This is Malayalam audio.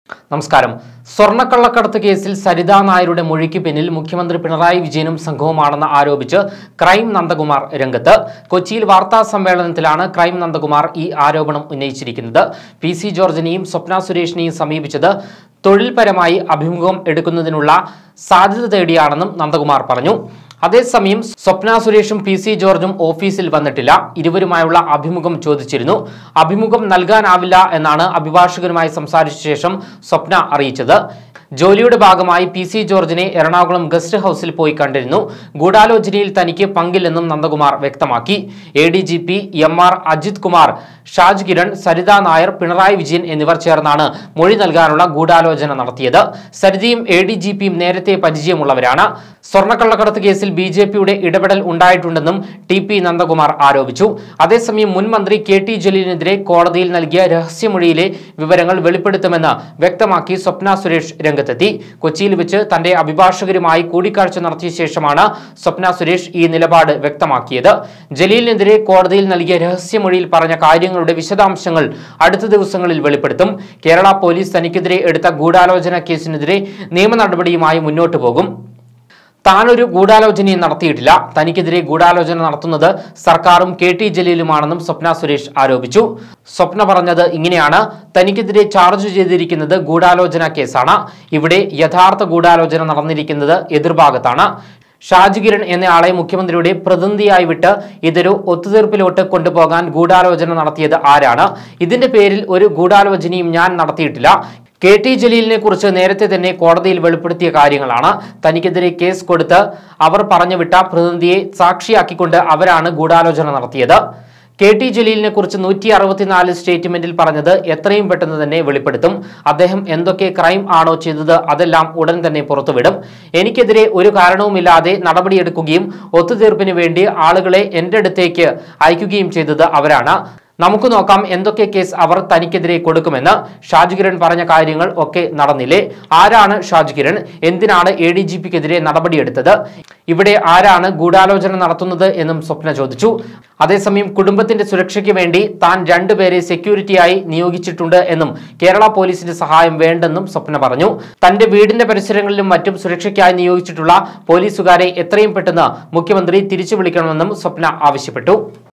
നമസ്കാരം സ്വർണ്ണക്കള്ളക്കടത്ത് കേസിൽ സരിതാ നായരുടെ മൊഴിക്ക് പിന്നിൽ മുഖ്യമന്ത്രി പിണറായി വിജയനും സംഘവുമാണെന്ന് ആരോപിച്ച് ക്രൈം നന്ദകുമാർ രംഗത്ത് കൊച്ചിയിൽ വാർത്താ സമ്മേളനത്തിലാണ് ക്രൈം നന്ദകുമാർ ഈ ആരോപണം ഉന്നയിച്ചിരിക്കുന്നത് പി സി ജോർജിനെയും സ്വപ്ന സുരേഷിനെയും സമീപിച്ചത് തൊഴിൽപരമായി അഭിമുഖം എടുക്കുന്നതിനുള്ള സാധ്യത തേടിയാണെന്നും നന്ദകുമാർ പറഞ്ഞു അതേസമയം സ്വപ്ന സുരേഷും പി സി ജോർജും ഓഫീസിൽ വന്നിട്ടില്ല ഇരുവരുമായുള്ള അഭിമുഖം ചോദിച്ചിരുന്നു അഭിമുഖം നൽകാനാവില്ല എന്നാണ് അഭിഭാഷകരുമായി സംസാരിച്ച ശേഷം സ്വപ്ന അറിയിച്ചത് ജോലിയുടെ ഭാഗമായി പി സി ജോർജിനെ എറണാകുളം ഗസ്റ്റ് ഹൌസിൽ പോയി കണ്ടിരുന്നു ഗൂഢാലോചനയിൽ തനിക്ക് പങ്കില്ലെന്നും നന്ദകുമാർ വ്യക്തമാക്കി A D G P M R Ajith Kumar Shaj Kiran Saritha Nair Pinarayi Vijayan എന്നിവർ ചേർന്നാണ് മൊഴി നൽകാനുള്ള ഗൂഢാലോചന നടത്തിയത് സരിതയും എ ഡി ജി പിയും നേരത്തെ പരിചയമുള്ളവരാണ് സ്വർണ്ണക്കള്ളക്കടത്ത് കേസിൽ ബി ജെ പിയുടെ ഇടപെടൽ ഉണ്ടായിട്ടുണ്ടെന്നും ടി പി നന്ദകുമാർ ആരോപിച്ചു അതേസമയം മുൻ മന്ത്രി കെ ടി ജലീലിനെതിരെ കോടതിയിൽ നൽകിയ രഹസ്യമൊഴിയിലെ വിവരങ്ങൾ വെളിപ്പെടുത്തുമെന്ന് വ്യക്തമാക്കി സ്വപ്ന സുരേഷ് രംഗത്തെത്തി കൊച്ചിയിൽ വെച്ച് തന്റെ അഭിഭാഷകരുമായി കൂടിക്കാഴ്ച നടത്തിയ ശേഷമാണ് സ്വപ്ന സുരേഷ് ഈ നിലപാട് വ്യക്തമാക്കിയത് ജലീലിനെതിരെ കോടതിയിൽ നൽകിയ രഹസ്യമൊഴിയിൽ പറഞ്ഞ കാര്യങ്ങളുടെ വിശദാംശങ്ങൾ അടുത്ത ദിവസങ്ങളിൽ വെളിപ്പെടുത്തും കേരള പോലീസ് തനിക്കെതിരെ എടുത്ത ഗൂഢാലോചന കേസിനെതിരെ നിയമ നടപടിയുമായി മുന്നോട്ടു പോകും താനൊരു ഗൂഢാലോചനയും നടത്തിയിട്ടില്ല തനിക്കെതിരെ ഗൂഢാലോചന നടത്തുന്നത് സർക്കാരും കെ ടി ജലീലുമാണെന്നും സ്വപ്ന സുരേഷ് ആരോപിച്ചു സ്വപ്ന പറഞ്ഞത് ഇങ്ങനെയാണ് തനിക്കെതിരെ ചാർജ് ചെയ്തിരിക്കുന്നത് ഗൂഢാലോചന കേസാണ് ഇവിടെ യഥാർത്ഥ ഗൂഢാലോചന നടന്നിരിക്കുന്നത് എതിർഭാഗത്താണ് ഷാജി കിരൺ എന്നയാളെ മുഖ്യമന്ത്രിയുടെ പ്രതിനിധിയായി വിട്ട് ഇതൊരു ഒത്തുതീർപ്പിലോട്ട് കൊണ്ടുപോകാൻ ഗൂഢാലോചന നടത്തിയത് ആരാണ് ഇതിന്റെ പേരിൽ ഒരു ഗൂഢാലോചനയും ഞാൻ നടത്തിയിട്ടില്ല കെ ടി ജലീലിനെ കുറിച്ച് നേരത്തെ തന്നെ കോടതിയിൽ വെളിപ്പെടുത്തിയ കാര്യങ്ങളാണ് തനിക്കെതിരെ കേസ് കൊടുത്ത് അവർ പറഞ്ഞുവിട്ട പ്രതിനിധിയെ സാക്ഷിയാക്കിക്കൊണ്ട് അവരാണ് ഗൂഢാലോചന നടത്തിയത് കെ ടി ജലീലിനെ കുറിച്ച് നൂറ്റി അറുപത്തിനാല് സ്റ്റേറ്റ്മെന്റിൽ പറഞ്ഞത് എത്രയും പെട്ടെന്ന് തന്നെ വെളിപ്പെടുത്തും അദ്ദേഹം എന്തൊക്കെ ക്രൈം ആണോ ചെയ്തത് അതെല്ലാം ഉടൻ തന്നെ പുറത്തുവിടും എനിക്കെതിരെ ഒരു കാരണവുമില്ലാതെ നടപടിയെടുക്കുകയും ഒത്തുതീർപ്പിന് വേണ്ടി ആളുകളെ എൻ്റെ അടുത്തേക്ക് അയക്കുകയും ചെയ്തത് അവരാണ് നമുക്ക് നോക്കാം എന്തൊക്കെ കേസ് അവർ തനിക്കെതിരെ കൊടുക്കുമെന്ന് ഷാജ് കിരൺ പറഞ്ഞ കാര്യങ്ങൾ ഒക്കെ നടന്നില്ലേ ആരാണ് ഷാജ് കിരൺ എന്തിനാണ് എ ഡി ജി പിക്കെതിരെ നടപടിയെടുത്തത് ഇവിടെ ആരാണ് ഗൂഢാലോചന നടത്തുന്നത് എന്നും സ്വപ്ന ചോദിച്ചു അതേസമയം കുടുംബത്തിന്റെ സുരക്ഷയ്ക്ക് വേണ്ടി താൻ രണ്ടുപേരെ സെക്യൂരിറ്റിയായി നിയോഗിച്ചിട്ടുണ്ട് എന്നും കേരള പോലീസിന്റെ സഹായം വേണ്ടെന്നും സ്വപ്ന പറഞ്ഞു തന്റെ വീടിന്റെ പരിസരങ്ങളിലും മറ്റും സുരക്ഷയ്ക്കായി നിയോഗിച്ചിട്ടുള്ള പോലീസുകാരെ എത്രയും പെട്ടെന്ന് മുഖ്യമന്ത്രി തിരിച്ചു വിളിക്കണമെന്നും സ്വപ്ന ആവശ്യപ്പെട്ടു